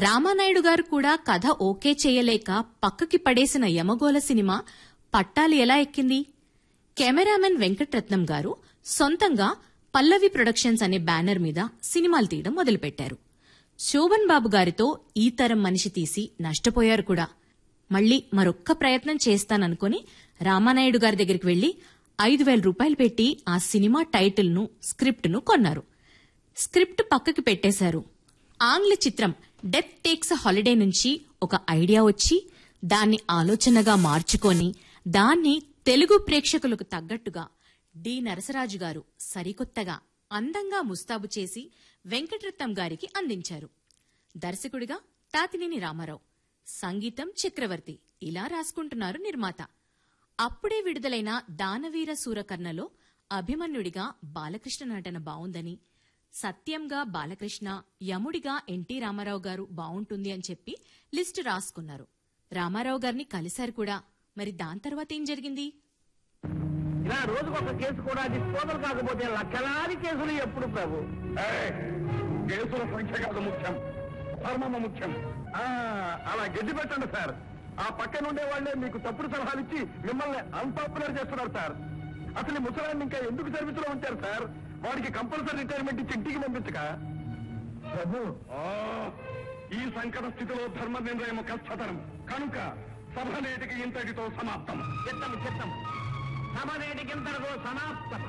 రామానాయుడు గారు కూడా కథ ఓకే చేయలేక పక్కకి పడేసిన యమగోళ సినిమా పట్టాలు ఎలా ఎక్కింది కెమెరామెన్ వెంకట్రత్నం గారు సొంతంగా పల్లవి ప్రొడక్షన్స్ అనే బ్యానర్ మీద సినిమాలు తీయడం మొదలుపెట్టారు శోభన్ బాబు గారితో ఈ తరం మనిషి తీసి నష్టపోయారు కూడా మళ్ళీ మరొక్క ప్రయత్నం చేస్తాననుకుని రామానాయుడు గారి దగ్గరికి వెళ్లి ఐదు వేల రూపాయలు పెట్టి ఆ సినిమా టైటిల్ను స్క్రిప్ట్ను కొన్నారు స్క్రిప్ట్ పక్కకి పెట్టేశారు ఆంగ్ల చిత్రం డెత్ టేక్స్ హాలిడే నుంచి ఒక ఐడియా వచ్చి దాన్ని ఆలోచనగా మార్చుకొని దాన్ని తెలుగు ప్రేక్షకులకు తగ్గట్టుగా డి నరసరాజు గారు సరికొత్తగా అందంగా ముస్తాబు చేసి వెంకటరత్నం గారికి అందించారు దర్శకుడిగా తాతినేని రామారావు సంగీతం చక్రవర్తి ఇలా రాసుకుంటున్నారు నిర్మాత అప్పుడే విడుదలైన దానవీర సూరకర్ణలో అభిమన్యుడిగా బాలకృష్ణ నటన బావుందని సత్యంగా బాలకృష్ణ యముడిగా ఎన్టీ రామారావు గారు బావుంటుంది అని చెప్పి లిస్టు రాసుకున్నారు రామారావు గారిని కలిశారు కూడా మరి దాని తర్వాత ఏం జరిగింది ఇలా రోజుకొక కేసు కూడా డిస్పోజల్ కాకపోతే లక్షలాది కేసులు ఎప్పుడు ప్రభు ఏయ్, కేసుల సంఖ్య కాదు ముఖ్యం ధర్మము ముఖ్యం ఆ, అలా గడ్డి పెట్టండి సార్ ఆ పక్కన ఉండే వాళ్ళే మీకు తప్పుడు సలహాలు ఇచ్చి మిమ్మల్ని అన్పాపులర్ చేస్తున్నారు సార్ అసలు ఈ ముసలాన్ని ఇంకా ఎందుకు సర్వీస్ లో ఉంచారు సార్ వాడికి కంపల్సరీ రిటైర్మెంట్ ఇచ్చి ఇంటికి పంపించక ప్రభు ఈ సంకట స్థితిలో ధర్మ నిర్ణయం కష్టతరం కనుక సభ నేటికి ఇంతటితో సమాప్తం చిత్తం చిత్తం సమనేటికింతకు సమాప్తం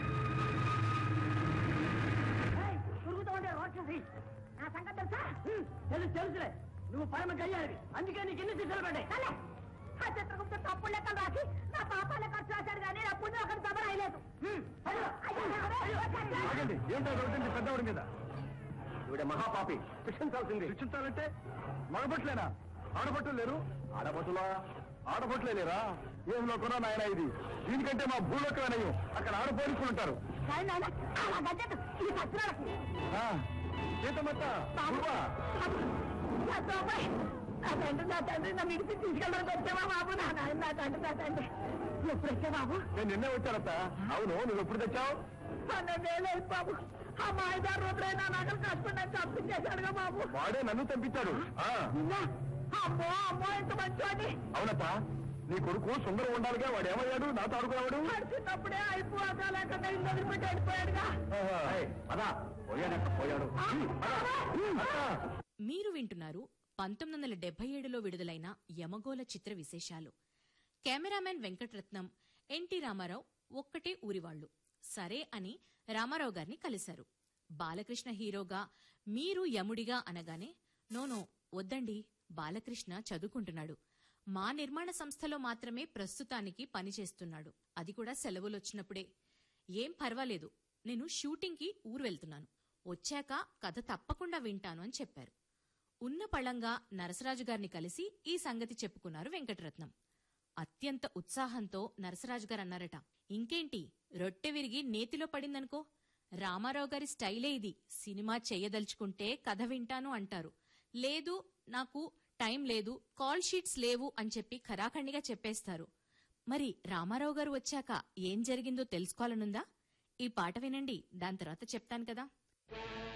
తిరుగుతూ ఉండే రాక్షసి నా సంగతి తెలుసా తెలుసు తెలుసులే నువ్వు పరమ గయ్యాడివి అందుకే నీకు ఎన్ని శిక్షలు పడ్డాయి ఆ చిత్రగుప్త తప్పుడు లెక్కలు రాసి నా పాపాల ఖర్చు రాశాడు కానీ నా పుణ్యం ఒకటి దెబ్బ రాయలేదు ఆగండి ఏంటో దొరికింది పెద్దవాడి మీద ఇవిడ మహాపాపి శిక్షించాల్సింది శిక్షించాలంటే మగబట్లేనా ఆడబట్టులు లేరు ఆడబట్టులా ఆడబట్లే లేరా ఏం లోకరా నాయన ఇది దీనికంటే మా భూలోకమేనయ్యం అక్కడ ఆడ పోలీసులు ఉంటారు కానీ నాయన అలా గడ్డెట్టు ఈ సత్యనారాయణ ఆ, సీతమ్మత్త గురువా, నా తోపై, నా తండ్రి నా తండ్రి నా మిడిసి తీసుకెళ్ళడానికి వచ్చావా బాబు నా నాయన నా తండ్రి నా తండ్రి ఎప్పుడు వచ్చా బాబు నేను నిన్నే వచ్చానత్త అవును నువ్వు ఎప్పుడు తెచ్చావు పన్నెండేళ్ళు బాబు ఆ మాయదారు రుద్రైనా నగలు కట్టుకుని చంపించేశాడుగా బాబు వాడే నన్ను చంపించాడు ఆ, నిన్న అమ్మో అమ్మో ఎంత మంచోని అవునత్త నీ కొడుకు సుందరం ఉండాలిగా వాడు ఏమయ్యాడు నాతో ఆడుకున్నాడు చిన్నప్పుడే అయిపోగా లేకుండా ఇల్లు వదిలిపెట్టి వెళ్ళిపోయాడుగా పదా పోయాడక్క పోయాడు అత్త మీరు వింటున్నారు పంతొమ్మిది వందల డెబ్బై ఏడులో విడుదలైన యమగోళ చిత్ర విశేషాలు కెమెరామెన్ వెంకటరత్నం ఎన్టీ రామారావు ఒక్కటే ఊరివాళ్లు సరే అని రామారావు గారిని కలిశారు బాలకృష్ణ హీరోగా మీరు యముడిగా అనగానే నోనో వద్దండి బాలకృష్ణ చదువుకుంటున్నాడు మా నిర్మాణ సంస్థలో మాత్రమే ప్రస్తుతానికి పనిచేస్తున్నాడు అది కూడా సెలవులొచ్చినప్పుడే ఏం పర్వాలేదు నేను షూటింగ్కి ఊరు వెళ్తున్నాను వచ్చాక కథ తప్పకుండా వింటాను అని చెప్పారు ఉన్న పళంగా నరసరాజు గారిని కలిసి ఈ సంగతి చెప్పుకున్నారు వెంకటరత్నం అత్యంత ఉత్సాహంతో నరసరాజు గారు అన్నారట ఇంకేంటి రొట్టె విరిగి నేతిలో పడిందనుకో రామారావు గారి స్టైలే ఇది సినిమా చెయ్యదలుచుకుంటే కథ వింటాను అంటారు లేదు నాకు టైం లేదు కాల్ షీట్స్ లేవు అని చెప్పి ఖరాఖండిగా చెప్పేస్తారు మరి రామారావు గారు వచ్చాక ఏం జరిగిందో తెలుసుకోవాలనుందా ఈ పాట వినండి దాని తర్వాత చెప్తాను కదా